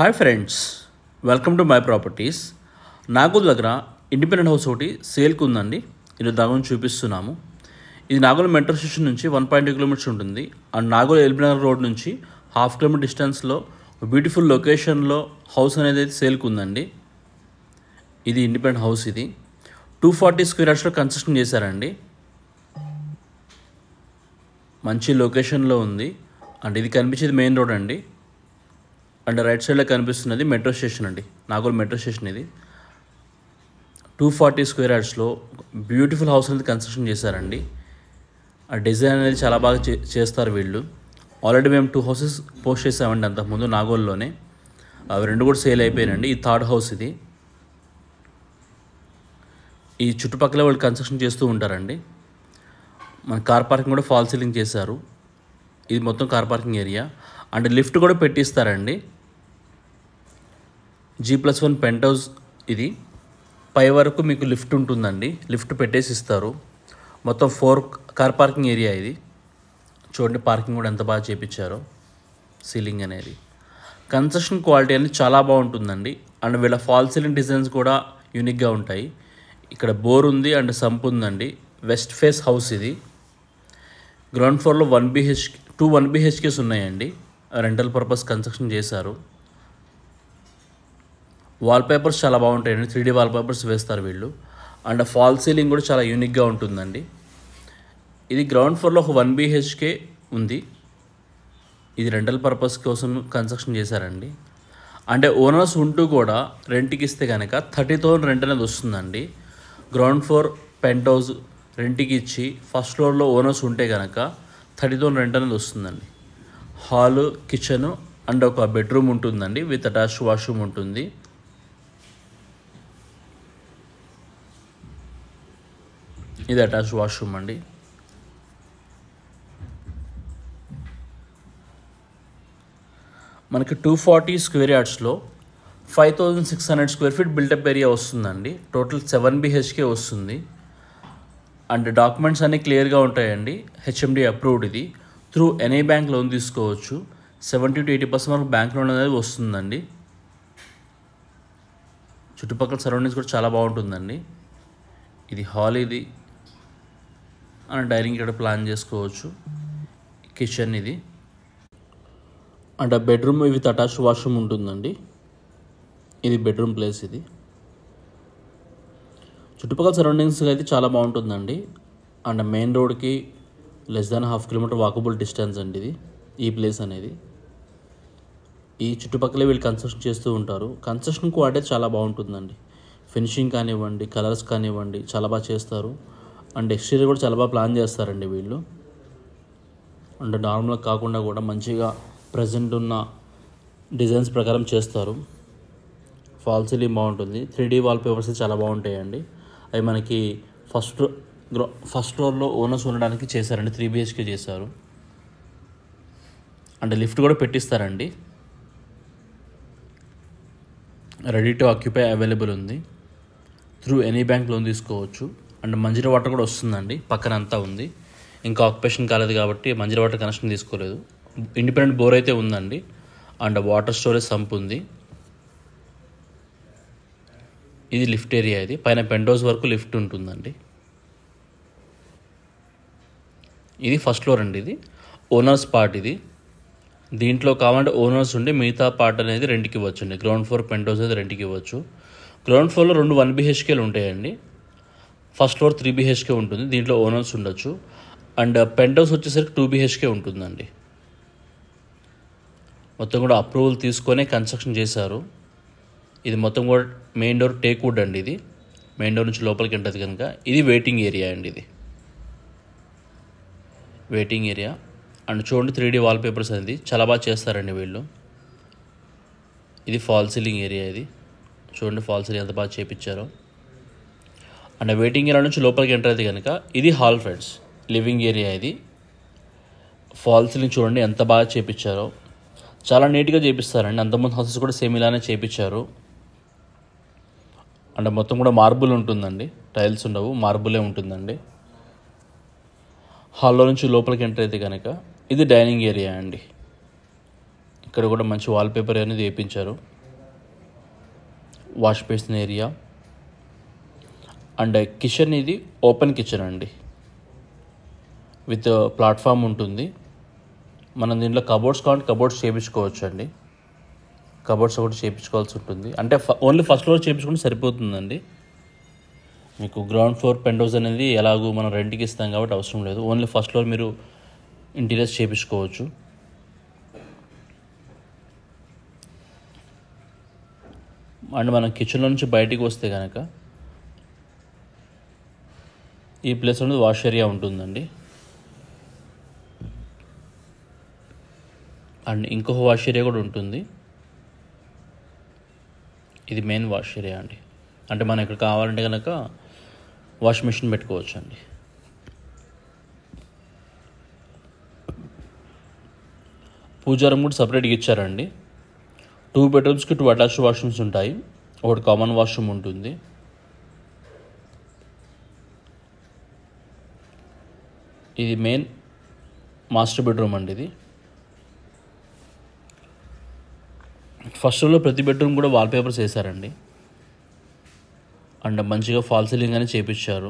hi friends welcome to my properties Nagole దగ్గర independent house ఒకటి సేల్కి ఉందండి ఇది దాని చూపిస్తున్నాము ఇది నాగోల్ మెట్రో స్టేషన్ నుంచి వన్ పాయింట్ టూ కిలోమీటర్స్ ఉంటుంది అండ్ నాగోల్ ఎల్బీనగర్ రోడ్ నుంచి హాఫ్ కిలోమీటర్ డిస్టెన్స్లో బ్యూటిఫుల్ లొకేషన్లో హౌస్ అనేది అయితే సేల్కి ఉందండి ఇది ఇండిపెండెంట్ హౌస్ ఇది టూ ఫార్టీ స్క్వేర్ యార్డ్స్లో కన్స్ట్రక్షన్ చేశారండి మంచి లొకేషన్లో ఉంది అండ్ ఇది కనిపించేది మెయిన్ రోడ్ అండి అండ్ రైట్ సైడ్లో కనిపిస్తున్నది మెట్రో స్టేషన్ అండి నాగోల్ మెట్రో స్టేషన్ ఇది two forty square యార్డ్స్లో beautiful house అనేది కన్స్ట్రక్షన్ చేశారండి ఆ డిజైన్ అనేది చాలా బాగా చే చేస్తారు వీళ్ళు ఆల్రెడీ మేము టూ హౌసెస్ పోస్ట్ చేసామండి అంతకుముందు నాగోల్లోనే అవి రెండు కూడా సేల్ అయిపోయినండి ఈ థర్డ్ హౌస్ ఇది ఈ చుట్టుపక్కల వాళ్ళు కన్స్ట్రక్షన్ చేస్తూ ఉంటారండి మన కార్ పార్కింగ్ కూడా ఫాల్ సీలింగ్ చేశారు ఇది మొత్తం car parking area and lift కూడా పెట్టిస్తారండి G plus one penthouse ఇది పై వరకు మీకు లిఫ్ట్ ఉంటుందండి లిఫ్ట్ పెట్టేసి ఇస్తారు మొత్తం ఫోర్ కార్ పార్కింగ్ ఏరియా ఇది చూడండి పార్కింగ్ కూడా ఎంత బాగా చేపించారో సీలింగ్ అనేది కన్స్ట్రక్షన్ క్వాలిటీ అనేది చాలా బాగుంటుందండి అండ్ వీళ్ళ ఫాల్ సీలింగ్ డిజైన్స్ కూడా యూనిక్గా ఉంటాయి ఇక్కడ బోర్ ఉంది అండ్ సంప్ ఉందండి వెస్ట్ ఫేస్ హౌస్ ఇది గ్రౌండ్ ఫ్లోర్లో one BH two one BHKs ఉన్నాయండి రెంటల్ పర్పస్ కన్స్ట్రక్షన్ చేశారు వాల్ పేపర్స్ చాలా బాగుంటాయండి త్రీ డీ వాల్ పేపర్స్ వేస్తారు వీళ్ళు అండ్ ఫాల్ సీలింగ్ కూడా చాలా యూనిక్గా ఉంటుందండి ఇది గ్రౌండ్ ఫ్లోర్లో ఒక వన్ బీహెచ్కే ఉంది ఇది రెంటల్ పర్పస్ కోసం కన్స్ట్రక్షన్ చేశారండి అంటే ఓనర్స్ ఉంటూ కూడా రెంట్కి ఇస్తే కనుక థర్టీ థౌసండ్ రెంట్ అనేది వస్తుందండి గ్రౌండ్ ఫ్లోర్ పెంట్ హౌస్ రెంట్కి ఇచ్చి ఫస్ట్ ఫ్లోర్లో ఓనర్స్ ఉంటే కనుక థర్టీ థౌసండ్ రెంట్ అనేది వస్తుందండి హాలు కిచెను అండ్ ఒక బెడ్రూమ్ ఉంటుందండి విత్ అటాచ్ వాష్రూమ్ ఉంటుంది ఇది అటాచ్ వాష్రూమ్ అండి మనకి టూ ఫార్టీ స్క్వేర్ యార్డ్స్లో five thousand six hundred square feet buildup area వస్తుందండి టోటల్ సెవెన్ బిహెచ్కే వస్తుంది అండ్ డాక్యుమెంట్స్ అన్నీ క్లియర్గా ఉంటాయండి హెచ్ఎండి అప్రూవ్డ్ ఇది త్రూ ఎనీ బ్యాంక్ లోన్ తీసుకోవచ్చు సెవెంటీ టు ఎయిటీ పర్సెంట్ వరకు బ్యాంక్ లోన్ అనేది వస్తుందండి చుట్టుపక్కల సరౌండింగ్స్ కూడా చాలా బాగుంటుందండి ఇది హాల్ ఇది అండ్ డైనింగ్ ఇక్కడ ప్లాన్ చేసుకోవచ్చు కిచెన్ ఇది and bedroom with attach washroom ఉంటుందండి ఇది బెడ్రూమ్ ప్లేస్ ఇది చుట్టుపక్కల సరౌండింగ్స్ అయితే చాలా బాగుంటుందండి అండ్ మెయిన్ రోడ్కి less than half kilometre walkable distance అండి ఇది ఈ ప్లేస్ అనేది ఈ చుట్టుపక్కలే వీళ్ళు కన్స్ట్రక్షన్ చేస్తూ ఉంటారు కన్స్ట్రక్షన్ క్వాలిటీ చాలా బాగుంటుందండి ఫినిషింగ్ కానివ్వండి కలర్స్ కానివ్వండి చాలా బాగా చేస్తారు అండ్ ఎక్స్టీరియర్ కూడా చాలా బాగా ప్లాన్ చేస్తారండి వీళ్ళు అండ్ నార్మల్గా కాకుండా కూడా మంచిగా ప్రజెంట్ ఉన్న డిజైన్స్ ప్రకారం చేస్తారు ఫాల్ సీలింగ్ బాగుంటుంది త్రీ డీ వాల్ పేపర్స్ చాలా బాగుంటాయండి అవి మనకి ఫస్ట్ గ్రో ఫస్ట్ ఫ్లోర్లో ఓనర్స్ ఉండడానికి చేశారండి త్రీ బిహెచ్కే చేశారు అండ్ లిఫ్ట్ కూడా పెట్టిస్తారండి రెడీ టు ఆక్యుపై అవైలబుల్ ఉంది త్రూ ఎనీ బ్యాంక్ లోన్ తీసుకోవచ్చు అండ్ మంజీరా వాటర్ కూడా వస్తుందండి పక్కన అంతా ఉంది ఇంకా ఆక్యుపేషన్ కాలేదు కాబట్టి మంజీరా వాటర్ కనెక్షన్ తీసుకోలేదు ఇండిపెండెంట్ బోర్ అయితే ఉందండి అండ్ వాటర్ స్టోరేజ్ సంప్ ఉంది ఇది లిఫ్ట్ ఏరియా ఇది పైన పెండోస్ వరకు లిఫ్ట్ ఉంటుందండి ఇది ఫస్ట్ ఫ్లోర్ అండి ఇది ఓనర్స్ పార్ట్ ఇది దీంట్లో కావాలంటే ఓనర్స్ ఉండి మిగతా పార్ట్ అనేది రెంట్కి ఇవ్వచ్చు అండి గ్రౌండ్ ఫ్లోర్ పెంటోస్ అయితే రెంట్కి ఇవ్వచ్చు గ్రౌండ్ ఫ్లోర్లో రెండు వన్ బీహెచ్కేలు ఉంటాయండి ఫస్ట్ ఫ్లోర్ త్రీ బీహెచ్కే ఉంటుంది దీంట్లో ఓనర్స్ ఉండొచ్చు అండ్ పెంటోస్ వచ్చేసరికి టూ బీహెచ్కే ఉంటుందండి మొత్తం కూడా అప్రూవల్ తీసుకొని కన్స్ట్రక్షన్ చేశారు ఇది మొత్తం కూడా మెయిన్ డోర్ టేక్ వుడ్ అండి ఇది మెయిన్ డోర్ నుంచి లోపలికి ఉంటుంది కనుక ఇది వెయిటింగ్ ఏరియా అండి ఇది వెయిటింగ్ ఏరియా అండ్ చూడండి త్రీ డీ వాల్ పేపర్స్ అనేది చాలా బాగా చేస్తారండి వీళ్ళు ఇది ఫాల్ సీలింగ్ ఏరియా ఇది చూడండి ఫాల్ సీలింగ్ ఎంత బాగా చేపించారో అండ్ వెయిటింగ్ ఏరియా నుంచి లోపలికి ఎంటర్ అయితే కనుక ఇది హాల్ ఫ్రెండ్స్ లివింగ్ ఏరియా ఇది ఫాల్ సీలింగ్ చూడండి ఎంత బాగా చేపించారో చాలా నీట్గా చేపిస్తారండి అంతకుముందు హౌసెస్ కూడా సేమ్ ఇలానే చేపించారు అండ్ మొత్తం కూడా మార్బుల్ ఉంటుందండి టైల్స్ ఉండవు మార్బులే ఉంటుందండి హాల్లో నుంచి లోపలికి ఎంటర్ అయితే కనుక ఇది డైనింగ్ ఏరియా అండి ఇక్కడ కూడా మంచి వాల్ పేపర్ అనేది వేయించారు wash basin area and kitchen ఇది ఓపెన్ కిచెన్ అండి విత్ ప్లాట్ఫామ్ ఉంటుంది మనం దీంట్లో కబోర్డ్స్ కావాలంటే కబోర్డ్స్ చేయించుకోవచ్చు అండి కబోర్డ్స్ ఒకటి చేయించుకోవాల్సి ఉంటుంది అంటే ఓన్లీ ఫస్ట్ ఫ్లోర్ చేయించుకుంటే సరిపోతుందండి మీకు గ్రౌండ్ ఫ్లోర్ పెంట్ హౌస్ అనేది ఎలాగో మనం రెంట్కి ఇస్తాం కాబట్టి అవసరం లేదు ఓన్లీ ఫస్ట్ ఫ్లోర్ మీరు ఇంటీరియర్స్ చేయించుకోవచ్చు అండ్ మనం కిచెన్లో నుంచి బయటికి వస్తే కనుక ఈ ప్లేస్ అనేది వాష్ ఏరియా ఉంటుందండి అండ్ ఇంకొక వాష్ ఏరియా కూడా ఉంటుంది ఇది మెయిన్ వాష్ ఏరియా అండి అంటే మనం ఇక్కడ కావాలంటే కనుక వాష్ మిషన్ పెట్టుకోవచ్చు అండి పూజారం కూడా సపరేట్గా ఇచ్చారండి టూ బెడ్రూమ్స్కి టూ అటాచ్డ్ వాష్రూమ్స్ ఉంటాయి ఒకటి కామన్ వాష్రూమ్ ఉంటుంది ఇది మెయిన్ మాస్టర్ బెడ్రూమ్ అండి ఇది ఫస్ట్ లో ప్రతి బెడ్రూమ్ కూడా వాల్ పేపర్స్ వేశారండి అండ్ మంచిగా ఫాల్ సీలింగ్ అని చేపించారు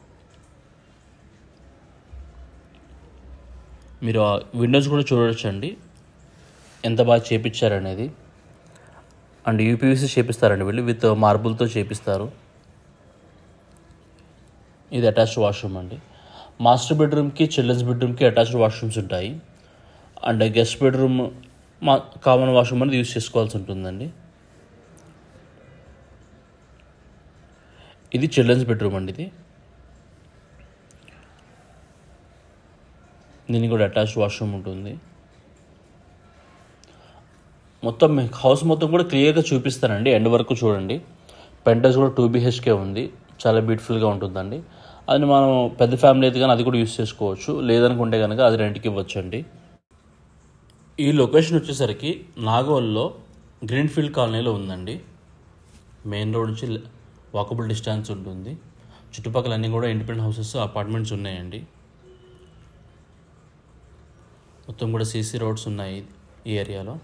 మీరు ఆ విండోస్ కూడా చూడొచ్చు అండి ఎంత బాగా చేపించారు అనేది అండ్ యూపీవీసీ చేపిస్తారండి వీళ్ళు విత్ మార్బుల్తో చేపిస్తారు ఇది అటాచ్డ్ వాష్రూమ్ అండి మాస్టర్ బెడ్రూమ్కి చిల్డ్రన్స్ బెడ్రూమ్కి అటాచ్డ్ వాష్రూమ్స్ ఉంటాయి అండ్ గెస్ట్ బెడ్రూమ్ మా కామన్ వాష్రూమ్ అనేది యూస్ చేసుకోవాల్సి ఉంటుందండి ఇది చిల్డ్రన్స్ బెడ్రూమ్ అండి ఇది దీనికి కూడా అటాచ్డ్ వాష్రూమ్ ఉంటుంది మొత్తం మీకు హౌస్ మొత్తం కూడా క్లియర్గా చూపిస్తానండి ఎండ్ వరకు చూడండి పెంటస్ కూడా టూ బీహెచ్కే ఉంది చాలా బ్యూటిఫుల్గా ఉంటుందండి అది మనం పెద్ద ఫ్యామిలీ అయితే కానీ అది కూడా యూస్ చేసుకోవచ్చు లేదనుకుంటే కనుక అది రెంట్కి ఇవ్వచ్చు అండి ఈ లొకేషన్ వచ్చేసరికి నాగోల్లో గ్రీన్ఫీల్డ్ కాలనీలో ఉందండి మెయిన్ రోడ్ నుంచి వాకబుల్ డిస్టెన్స్ ఉంటుంది చుట్టుపక్కల అన్నీ కూడా ఇండిపెండెంట్ హౌసెస్ అపార్ట్మెంట్స్ ఉన్నాయండి మొత్తం కూడా సీసీ రోడ్స్ ఉన్నాయి ఈ ఏరియాలో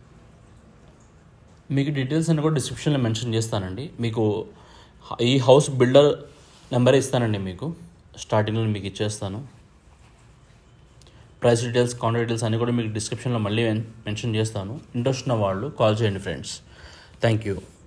మీకు డీటెయిల్స్ అన్ని కూడా డిస్క్రిప్షన్లో మెన్షన్ చేస్తానండి మీకు ఈ హౌస్ బిల్డర్ నెంబర్ ఇస్తానండి మీకు స్టార్టింగ్లో మీకు ఇచ్చేస్తాను ప్రైస్ డీటెయిల్స్ కాంటాక్ట్ డీటెయిల్స్ అన్నీ కూడా మీకు డిస్క్రిప్షన్లో మళ్ళీ మెన్షన్ చేస్తాను ఇంట్రెస్ట్ ఉన్న వాళ్ళు కాల్ చేయండి ఫ్రెండ్స్ థ్యాంక్ యూ